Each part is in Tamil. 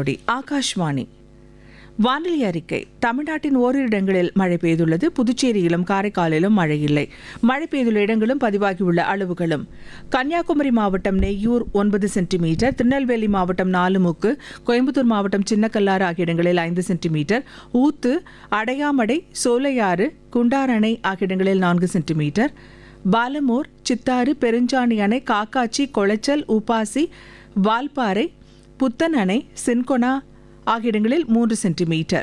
நொடி ஆகாஷ்வாணி வானிலை அறிக்கை தமிழ்நாட்டின் ஓரிரு இடங்களில் மழை பெய்துள்ளது புதுச்சேரியிலும் காரைக்காலிலும் மழை இல்லை மழை பெய்துள்ள இடங்களும் பதிவாகியுள்ள அளவுகளும் கன்னியாகுமரி மாவட்டம் நெய்யூர் ஒன்பது சென்டிமீட்டர் திருநெல்வேலி மாவட்டம் நாலுமுக்கு கோயம்புத்தூர் மாவட்டம் சின்னக்கல்லாறு ஆகிய இடங்களில் ஐந்து சென்டிமீட்டர் ஊத்து அடையாமடை சோலையாறு குண்டாரணை ஆகிய இடங்களில் நான்கு சென்டிமீட்டர் பாலமூர் சித்தாறு பெருஞ்சாணி அணை காக்காச்சி கொளைச்சல் உப்பாசி வால்பாறை புத்தன் அணை சின்கொனா ஆகிய இடங்களில் மூன்று சென்டிமீட்டர்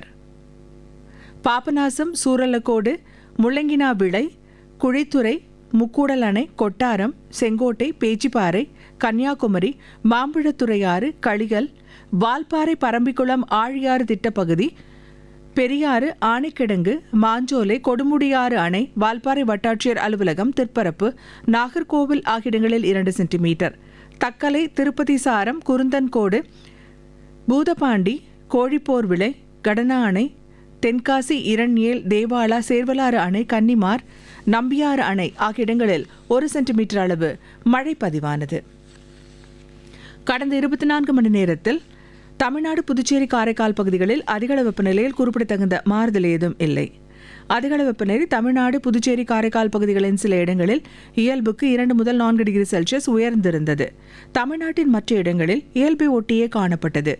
பாபநாசம் சூரலக்கோடு முள்ளங்கினா விளை குழித்துறை முக்கூடல் அணை கொட்டாரம் செங்கோட்டை பேச்சிப்பாறை கன்னியாகுமரி மாம்பழத்துறையாறு களிகள் வால்பாறை பரம்பிக்குளம் ஆழியாறு திட்டப்பகுதி பெரியாறு ஆணைக்கிடங்கு மாஞ்சோலை கொடுமுடியாறு அணை வால்பாறை வட்டாட்சியர் அலுவலகம் திற்பரப்பு நாகர்கோவில் ஆகிய இடங்களில் இரண்டு சென்டிமீட்டர் தக்கலை திருப்பதி சாரம் குருந்தன்கோடு பூதபாண்டி கோழிப்போர் விளை கடனா அணை தென்காசி இரண்யேல் தேவாலா சேர்வலாறு அணை கன்னிமார் நம்பியாறு அணை ஆகிய இடங்களில் ஒரு சென்டிமீட்டர் அளவு மழை பதிவானது கடந்த இருபத்தி நான்கு மணி நேரத்தில் தமிழ்நாடு புதுச்சேரி காரைக்கால் பகுதிகளில் அதிகள வெப்பநிலையில் குறிப்பிடத்தகுந்த மாறுதல் ஏதும் இல்லை அதிகள வெப்பநிலை தமிழ்நாடு புதுச்சேரி காரைக்கால் பகுதிகளின் சில இடங்களில் இயல்புக்கு இரண்டு முதல் நான்கு டிகிரி செல்சியஸ் உயர்ந்திருந்தது தமிழ்நாட்டின் மற்ற இடங்களில் இயல்பை ஒட்டியே காணப்பட்டது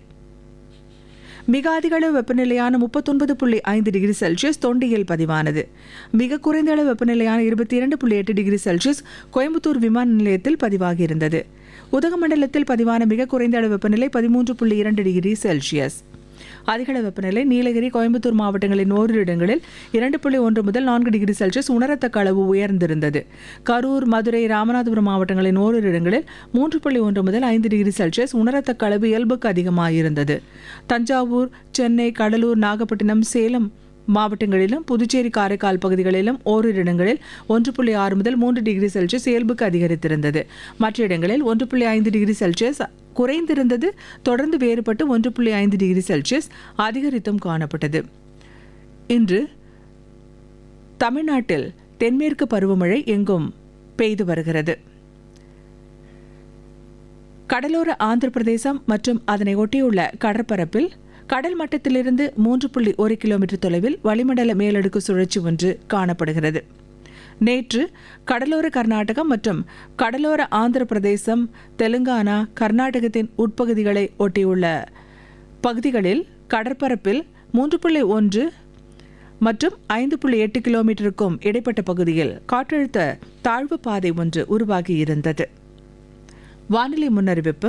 மிக அதிக அளவு வெப்பநிலையான முப்பத்தொன்பது புள்ளி ஐந்து டிகிரி செல்சியஸ் தொண்டியில் பதிவானது மிக குறைந்த அளவு வெப்பநிலையான இருபத்தி இரண்டு புள்ளி எட்டு டிகிரி செல்சியஸ் கோயம்புத்தூர் விமான நிலையத்தில் பதிவாகியிருந்தது உதகமண்டலத்தில் பதிவான மிக குறைந்த அளவு வெப்பநிலை பதிமூன்று புள்ளி இரண்டு டிகிரி செல்சியஸ் அதிகள வெப்பநிலை நீலகிரி கோயம்புத்தூர் மாவட்டங்களின் ஓரிரு இடங்களில் இரண்டு புள்ளி ஒன்று முதல் நான்கு டிகிரி செல்சியஸ் உணரத்தக்க அளவு உயர்ந்திருந்தது கரூர் மதுரை ராமநாதபுரம் மாவட்டங்களின் ஓரிரு இடங்களில் மூன்று புள்ளி ஒன்று முதல் ஐந்து டிகிரி செல்சியஸ் உணரத்தக்க அளவு இயல்புக்கு அதிகமாயிருந்தது தஞ்சாவூர் சென்னை கடலூர் நாகப்பட்டினம் சேலம் மாவட்டங்களிலும் புதுச்சேரி காரைக்கால் பகுதிகளிலும் ஓரிரு இடங்களில் ஒன்று புள்ளி ஆறு முதல் மூன்று டிகிரி செல்சியஸ் இயல்புக்கு அதிகரித்திருந்தது மற்ற இடங்களில் ஒன்று புள்ளி ஐந்து டிகிரி செல்சியஸ் குறைந்திருந்தது தொடர்ந்து வேறுபட்டு ஒன்று புள்ளி ஐந்து டிகிரி செல்சியஸ் அதிகரித்தும் காணப்பட்டது இன்று தமிழ்நாட்டில் தென்மேற்கு பருவமழை எங்கும் பெய்து வருகிறது கடலோர ஆந்திர பிரதேசம் மற்றும் அதனை ஒட்டியுள்ள கடற்பரப்பில் கடல் மட்டத்திலிருந்து மூன்று புள்ளி ஒரு கிலோமீட்டர் தொலைவில் வளிமண்டல மேலடுக்கு சுழற்சி ஒன்று காணப்படுகிறது நேற்று கடலோர கர்நாடகம் மற்றும் கடலோர ஆந்திர பிரதேசம் தெலுங்கானா கர்நாடகத்தின் உட்பகுதிகளை ஒட்டியுள்ள பகுதிகளில் கடற்பரப்பில் மூன்று புள்ளி ஒன்று மற்றும் ஐந்து புள்ளி எட்டு கிலோமீட்டருக்கும் இடைப்பட்ட பகுதியில் காற்றழுத்த தாழ்வு பாதை ஒன்று உருவாகியிருந்தது வானிலை முன்னறிவிப்பு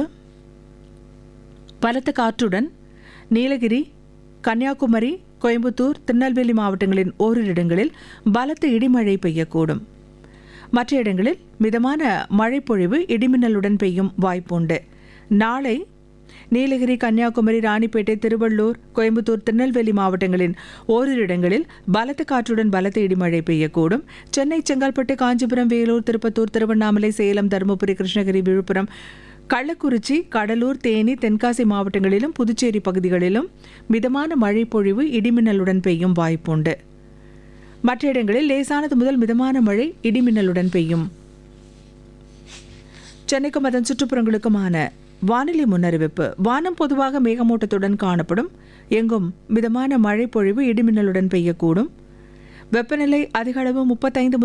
பலத்த காற்றுடன் நீலகிரி கன்னியாகுமரி கோயம்புத்தூர் திருநெல்வேலி மாவட்டங்களின் ஓரிரு இடங்களில் பலத்த இடிமழை பெய்யக்கூடும் மற்ற இடங்களில் மிதமான மழைப்பொழிவு இடிமின்னலுடன் பெய்யும் வாய்ப்புண்டு நாளை நீலகிரி கன்னியாகுமரி ராணிப்பேட்டை திருவள்ளூர் கோயம்புத்தூர் திருநெல்வேலி மாவட்டங்களின் ஓரிரு இடங்களில் பலத்த காற்றுடன் பலத்த இடிமழை பெய்யக்கூடும் சென்னை செங்கல்பட்டு காஞ்சிபுரம் வேலூர் திருப்பத்தூர் திருவண்ணாமலை சேலம் தருமபுரி கிருஷ்ணகிரி விழுப்புரம் கள்ளக்குறிச்சி கடலூர் தேனி தென்காசி மாவட்டங்களிலும் புதுச்சேரி பகுதிகளிலும் மிதமான மழை பொழிவு இடிமின்னலுடன் பெய்யும் வாய்ப்புண்டு மற்ற இடங்களில் லேசானது முதல் மிதமான மழை இடிமின்னலுடன் பெய்யும் சென்னைக்கும் அதன் சுற்றுப்புறங்களுக்குமான வானிலை முன்னறிவிப்பு வானம் பொதுவாக மேகமூட்டத்துடன் காணப்படும் எங்கும் மிதமான மழை பொழிவு இடிமின்னலுடன் பெய்யக்கூடும் வெப்பநிலை அதிக அளவு முப்பத்தைந்து